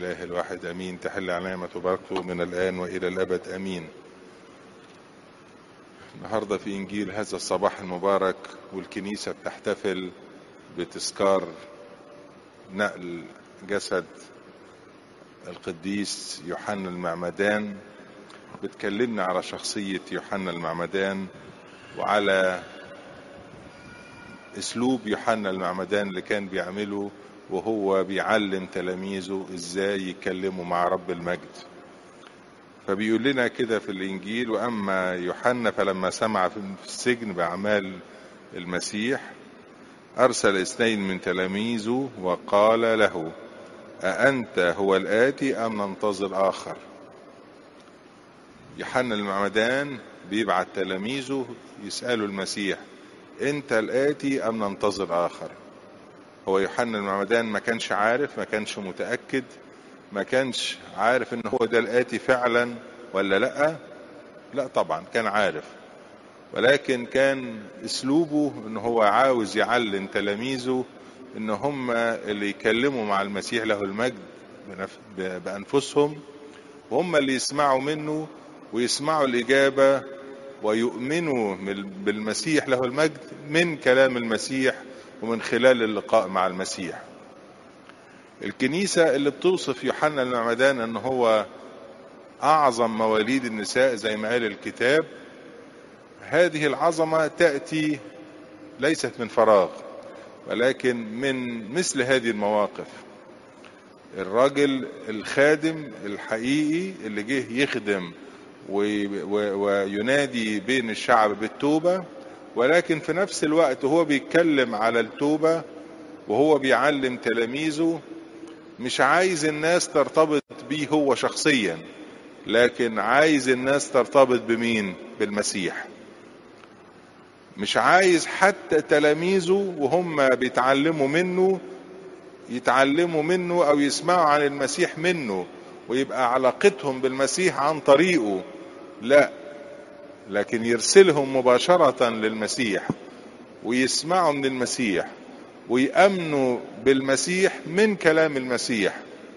الله الواحد امين تحل علامة وبركته من الان والى الابد امين النهارده في انجيل هذا الصباح المبارك والكنيسة بتحتفل بتذكار نقل جسد القديس يوحنا المعمدان بتكلمنا على شخصية يوحنا المعمدان وعلى اسلوب يوحنا المعمدان اللي كان بيعمله وهو بيعلم تلاميذه ازاي يكلموا مع رب المجد فبيقول لنا كده في الانجيل واما يوحنا فلما سمع في السجن باعمال المسيح ارسل اثنين من تلاميذه وقال له أأنت هو الآتي أم ننتظر آخر يوحنا المعمدان بيبعت تلاميذه يسألوا المسيح أنت الآتي أم ننتظر آخر هو يوحنا المعمدان ما كانش عارف ما كانش متأكد ما كانش عارف ان هو ده الآتي فعلا ولا لا لا طبعا كان عارف ولكن كان اسلوبه ان هو عاوز يعلم تلاميذه ان هم اللي يكلموا مع المسيح له المجد بانفسهم وهم اللي يسمعوا منه ويسمعوا الاجابه ويؤمنوا بالمسيح له المجد من كلام المسيح ومن خلال اللقاء مع المسيح الكنيسة اللي بتوصف يوحنا المعمدان ان هو اعظم مواليد النساء زي ما قال الكتاب هذه العظمة تأتي ليست من فراغ ولكن من مثل هذه المواقف الراجل الخادم الحقيقي اللي جه يخدم وينادي بين الشعب بالتوبة ولكن في نفس الوقت هو بيتكلم على التوبة وهو بيعلم تلاميذه مش عايز الناس ترتبط بيه هو شخصيا لكن عايز الناس ترتبط بمين بالمسيح مش عايز حتى تلاميذه وهم بيتعلموا منه يتعلموا منه او يسمعوا عن المسيح منه ويبقى علاقتهم بالمسيح عن طريقه لا لكن يرسلهم مباشرة للمسيح ويسمعوا من المسيح ويأمنوا بالمسيح من كلام المسيح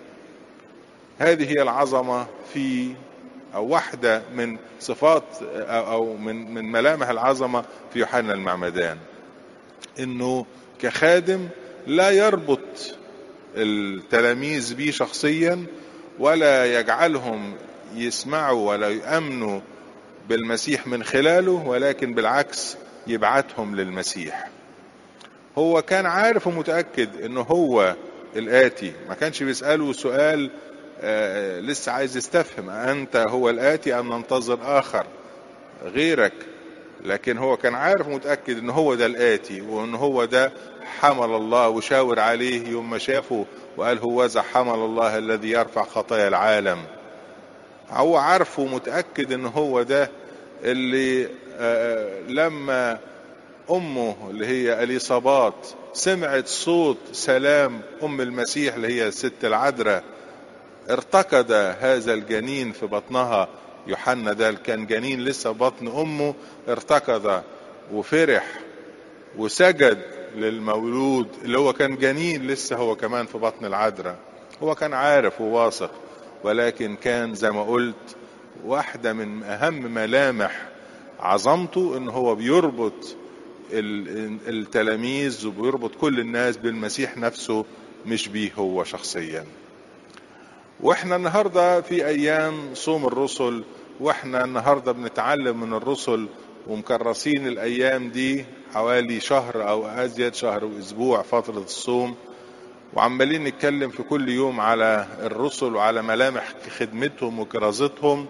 هذه هي العظمة في أو واحدة من صفات أو من من ملامح العظمة في يوحنا المعمدان إنه كخادم لا يربط التلاميذ بيه شخصيا ولا يجعلهم يسمعوا ولا يأمنوا بالمسيح من خلاله ولكن بالعكس يبعتهم للمسيح هو كان عارف ومتأكد انه هو الآتي ما كانش بيسأله سؤال آه لسه عايز يستفهم أنت هو الآتي أم ننتظر آخر غيرك لكن هو كان عارف ومتأكد ان هو ده الآتي وان هو ده حمل الله وشاور عليه يوم ما شافه وقال هو ذا حمل الله الذي يرفع خطايا العالم هو عارفه ومتأكد ان هو ده اللي آه لما امه اللي هي اليصابات سمعت صوت سلام ام المسيح اللي هي الست العذراء ارتقد هذا الجنين في بطنها يوحنا ده كان جنين لسه بطن امه ارتقد وفرح وسجد للمولود اللي هو كان جنين لسه هو كمان في بطن العذراء هو كان عارف وواثق ولكن كان زي ما قلت واحدة من أهم ملامح عظمته إن هو بيربط التلاميذ وبيربط كل الناس بالمسيح نفسه مش بيه هو شخصيا واحنا النهارده في ايام صوم الرسل واحنا النهارده بنتعلم من الرسل ومكرسين الايام دي حوالي شهر او ازيد شهر واسبوع فتره الصوم وعمالين نتكلم في كل يوم على الرسل وعلى ملامح خدمتهم وكرازتهم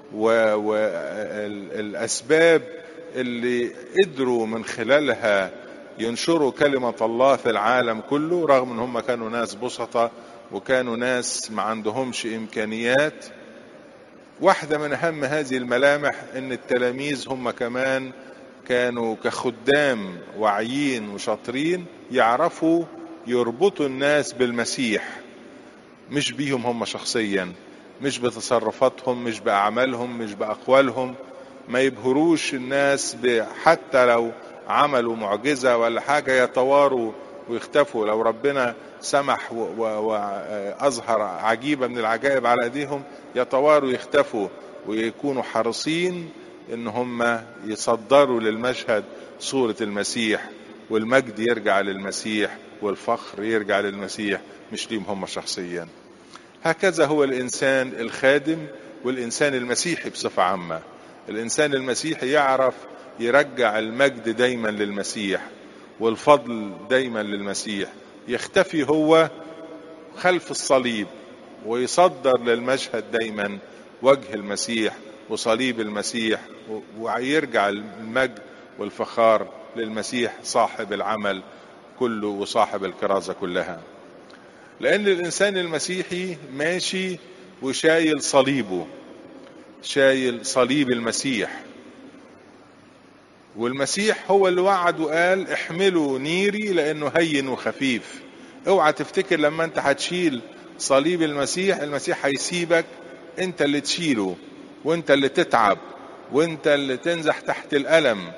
والاسباب اللي قدروا من خلالها ينشروا كلمة الله في العالم كله رغم ان هم كانوا ناس بسطة وكانوا ناس ما عندهمش امكانيات واحدة من اهم هذه الملامح ان التلاميذ هم كمان كانوا كخدام واعيين وشاطرين يعرفوا يربطوا الناس بالمسيح مش بيهم هم شخصيا مش بتصرفاتهم مش بأعمالهم مش بأقوالهم ما يبهروش الناس حتى لو عملوا معجزة ولا حاجة يتواروا ويختفوا لو ربنا سمح وأظهر عجيبة من العجائب على أيديهم يتواروا يختفوا ويكونوا حريصين إن هم يصدروا للمشهد صورة المسيح والمجد يرجع للمسيح والفخر يرجع للمسيح مش ليهم هم شخصيا هكذا هو الإنسان الخادم والإنسان المسيحي بصفة عامة الإنسان المسيحي يعرف يرجع المجد دايما للمسيح والفضل دايما للمسيح يختفي هو خلف الصليب ويصدر للمشهد دايما وجه المسيح وصليب المسيح ويرجع المجد والفخار للمسيح صاحب العمل كله وصاحب الكرازة كلها لأن الإنسان المسيحي ماشي وشايل صليبه شايل صليب المسيح والمسيح هو اللي وعد وقال احملوا نيري لانه هين وخفيف اوعى تفتكر لما انت هتشيل صليب المسيح المسيح هيسيبك انت اللي تشيله وانت اللي تتعب وانت اللي تنزح تحت الالم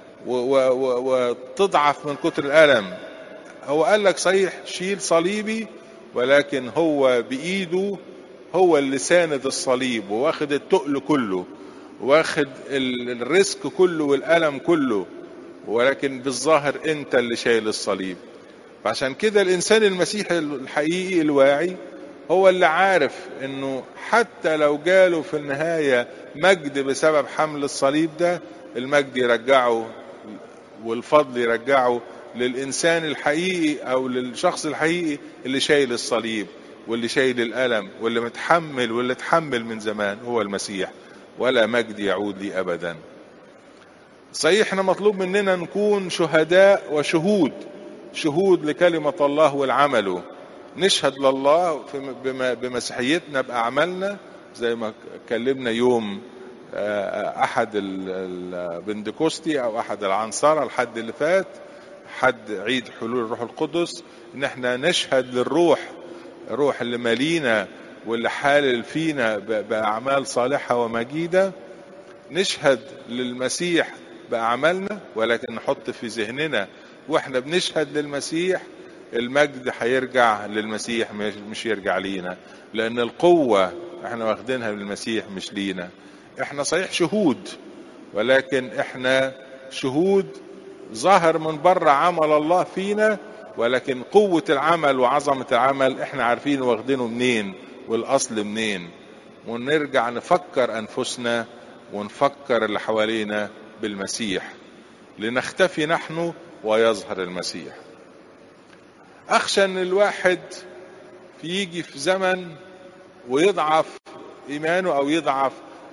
وتضعف من كتر الالم هو قال لك صحيح شيل صليبي ولكن هو بايده هو اللي ساند الصليب واخد التقل كله واخد الريسك كله والألم كله ولكن بالظاهر انت اللي شايل الصليب فعشان كده الانسان المسيحي الحقيقي الواعي هو اللي عارف انه حتى لو جاله في النهاية مجد بسبب حمل الصليب ده المجد يرجعه والفضل يرجعه للإنسان الحقيقي أو للشخص الحقيقي اللي شايل الصليب واللي شايل الألم واللي متحمل واللي اتحمل من زمان هو المسيح ولا مجد يعود لي أبدا صحيح احنا مطلوب مننا نكون شهداء وشهود شهود لكلمة الله والعمل نشهد لله بمسيحيتنا بأعمالنا زي ما اتكلمنا يوم أحد البندكوستي أو أحد العنصرة الحد اللي فات حد عيد حلول الروح القدس إن احنا نشهد للروح الروح اللي مالينا واللي حالل فينا بأعمال صالحة ومجيدة نشهد للمسيح بأعمالنا ولكن نحط في ذهننا واحنا بنشهد للمسيح المجد هيرجع للمسيح مش يرجع لينا لأن القوة احنا واخدينها للمسيح مش لينا احنا صحيح شهود ولكن احنا شهود ظهر من بره عمل الله فينا ولكن قوة العمل وعظمة العمل احنا عارفين واخدينه منين والاصل منين ونرجع نفكر انفسنا ونفكر اللي حوالينا بالمسيح لنختفي نحن ويظهر المسيح اخشى ان الواحد يجي في زمن ويضعف ايمانه او يضعف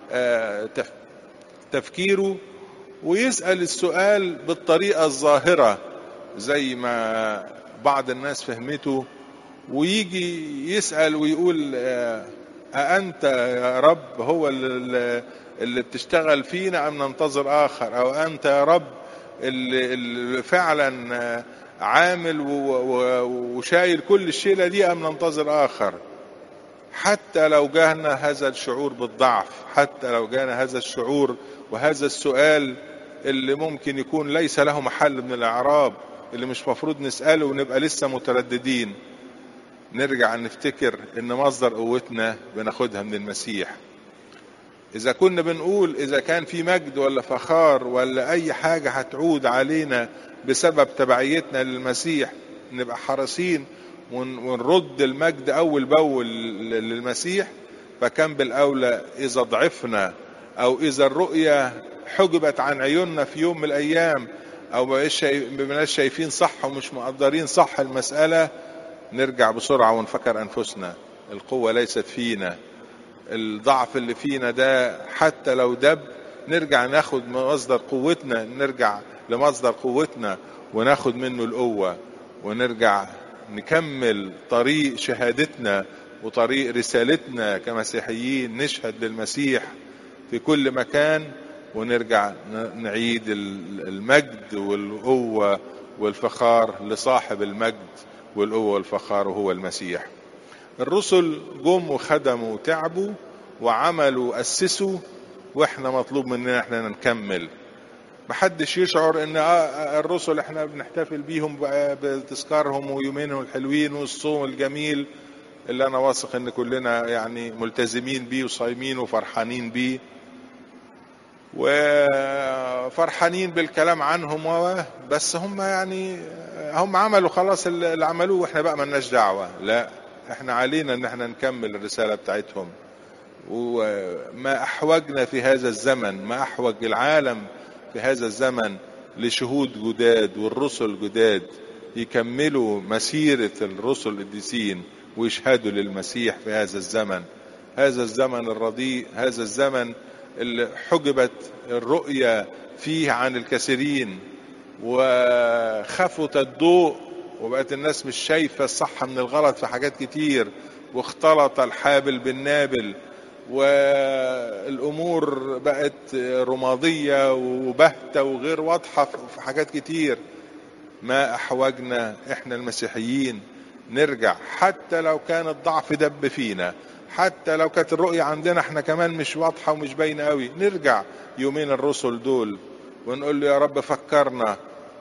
تفكيره ويسال السؤال بالطريقه الظاهره زي ما بعض الناس فهمته ويجي يسأل ويقول أأنت يا رب هو اللي, اللي بتشتغل فينا أم ننتظر آخر أو أنت يا رب اللي, اللي فعلا عامل وشايل كل الشيلة دي أم ننتظر آخر حتى لو جانا هذا الشعور بالضعف حتى لو جانا هذا الشعور وهذا السؤال اللي ممكن يكون ليس له محل من الإعراب اللي مش مفروض نسأله ونبقى لسه مترددين نرجع نفتكر ان مصدر قوتنا بناخدها من المسيح اذا كنا بنقول اذا كان في مجد ولا فخار ولا اي حاجة هتعود علينا بسبب تبعيتنا للمسيح نبقى حريصين ونرد المجد اول باول للمسيح فكان بالاولى اذا ضعفنا او اذا الرؤية حجبت عن عيوننا في يوم من الايام او ما شايفين صح ومش مقدرين صح المسألة نرجع بسرعة ونفكر أنفسنا القوة ليست فينا الضعف اللي فينا ده حتى لو دب نرجع ناخد مصدر قوتنا نرجع لمصدر قوتنا وناخد منه القوة ونرجع نكمل طريق شهادتنا وطريق رسالتنا كمسيحيين نشهد للمسيح في كل مكان ونرجع نعيد المجد والقوة والفخار لصاحب المجد والقوة والفخار وهو المسيح الرسل جم وخدموا وتعبوا وعملوا أسسوا واحنا مطلوب مننا احنا نكمل محدش يشعر ان آه الرسل احنا بنحتفل بيهم بتذكارهم ويومينهم الحلوين والصوم الجميل اللي انا واثق ان كلنا يعني ملتزمين بيه وصايمين وفرحانين بيه وفرحانين بالكلام عنهم و بس هم يعني هم عملوا خلاص اللي عملوه واحنا بقى ملناش دعوه لا احنا علينا ان احنا نكمل الرساله بتاعتهم وما احوجنا في هذا الزمن ما احوج العالم في هذا الزمن لشهود جداد والرسل جداد يكملوا مسيره الرسل القديسين ويشهدوا للمسيح في هذا الزمن هذا الزمن الرديء هذا الزمن اللي حجبت الرؤية فيه عن الكثيرين وخفت الضوء وبقت الناس مش شايفة الصح من الغلط في حاجات كتير واختلط الحابل بالنابل والأمور بقت رمادية وبهتة وغير واضحة في حاجات كتير ما أحوجنا إحنا المسيحيين نرجع حتى لو كان الضعف دب فينا حتى لو كانت الرؤية عندنا احنا كمان مش واضحة ومش باينة قوي نرجع يومين الرسل دول ونقول له يا رب فكرنا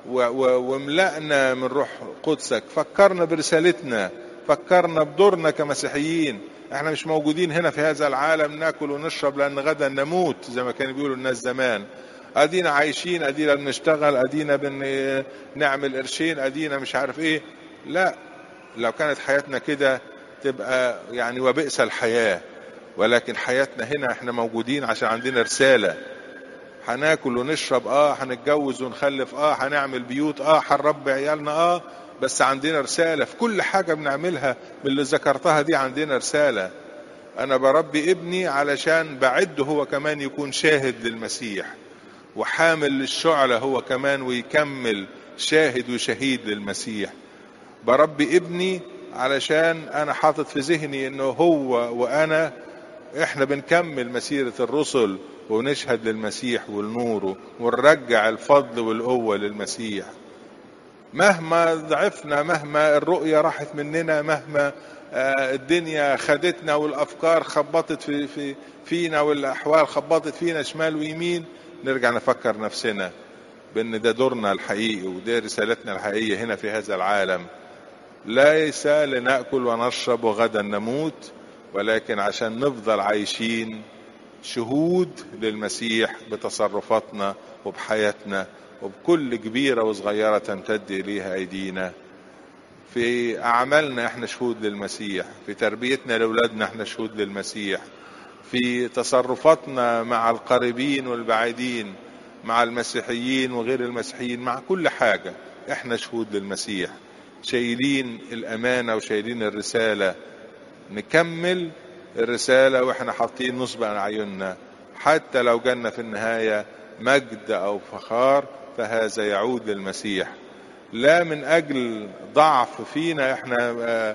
واملأنا من روح قدسك فكرنا برسالتنا فكرنا بدورنا كمسيحيين احنا مش موجودين هنا في هذا العالم ناكل ونشرب لان غدا نموت زي ما كانوا بيقولوا الناس زمان ادينا عايشين ادينا بنشتغل ادينا بنعمل قرشين ادينا مش عارف ايه لا لو كانت حياتنا كده تبقى يعني وبئس الحياة ولكن حياتنا هنا احنا موجودين عشان عندنا رسالة هناكل ونشرب اه هنتجوز ونخلف اه هنعمل بيوت اه هنربي عيالنا اه بس عندنا رسالة في كل حاجة بنعملها من اللي ذكرتها دي عندنا رسالة انا بربي ابني علشان بعده هو كمان يكون شاهد للمسيح وحامل للشعلة هو كمان ويكمل شاهد وشهيد للمسيح بربي ابني علشان انا حاطط في ذهني انه هو وانا احنا بنكمل مسيرة الرسل ونشهد للمسيح ولنوره ونرجع الفضل والقوة للمسيح مهما ضعفنا مهما الرؤية راحت مننا مهما الدنيا خدتنا والافكار خبطت في في فينا والاحوال خبطت فينا شمال ويمين نرجع نفكر نفسنا بان ده دورنا الحقيقي وده رسالتنا الحقيقية هنا في هذا العالم ليس لنأكل ونشرب وغدا نموت ولكن عشان نفضل عايشين شهود للمسيح بتصرفاتنا وبحياتنا وبكل كبيرة وصغيرة تمتد إليها أيدينا في أعمالنا احنا شهود للمسيح في تربيتنا لأولادنا احنا شهود للمسيح في تصرفاتنا مع القريبين والبعيدين مع المسيحيين وغير المسيحيين مع كل حاجة احنا شهود للمسيح شايلين الأمانة وشايلين الرسالة نكمل الرسالة واحنا حاطين نصب عن عيوننا حتى لو جالنا في النهاية مجد أو فخار فهذا يعود للمسيح لا من أجل ضعف فينا احنا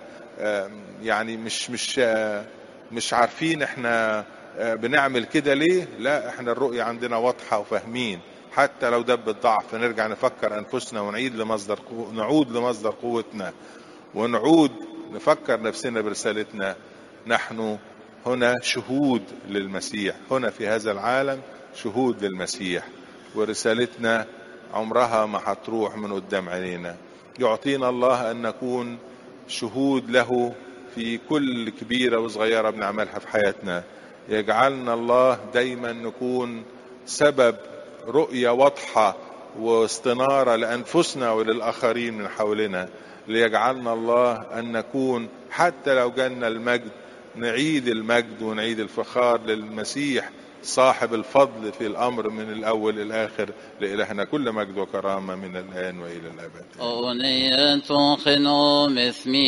يعني مش مش مش عارفين احنا بنعمل كده ليه لا احنا الرؤية عندنا واضحة وفاهمين حتى لو دب الضعف نرجع نفكر انفسنا ونعيد لمصدر قو... نعود لمصدر قوتنا ونعود نفكر نفسنا برسالتنا نحن هنا شهود للمسيح هنا في هذا العالم شهود للمسيح ورسالتنا عمرها ما هتروح من قدام عينينا يعطينا الله ان نكون شهود له في كل كبيرة وصغيرة بنعملها في حياتنا يجعلنا الله دايما نكون سبب رؤية واضحة واستنارة لأنفسنا وللآخرين من حولنا ليجعلنا الله أن نكون حتى لو جالنا المجد نعيد المجد ونعيد الفخار للمسيح صاحب الفضل في الأمر من الأول الآخر لإلهنا كل مجد وكرامة من الآن وإلى الأبد أغنية خنوم اسمي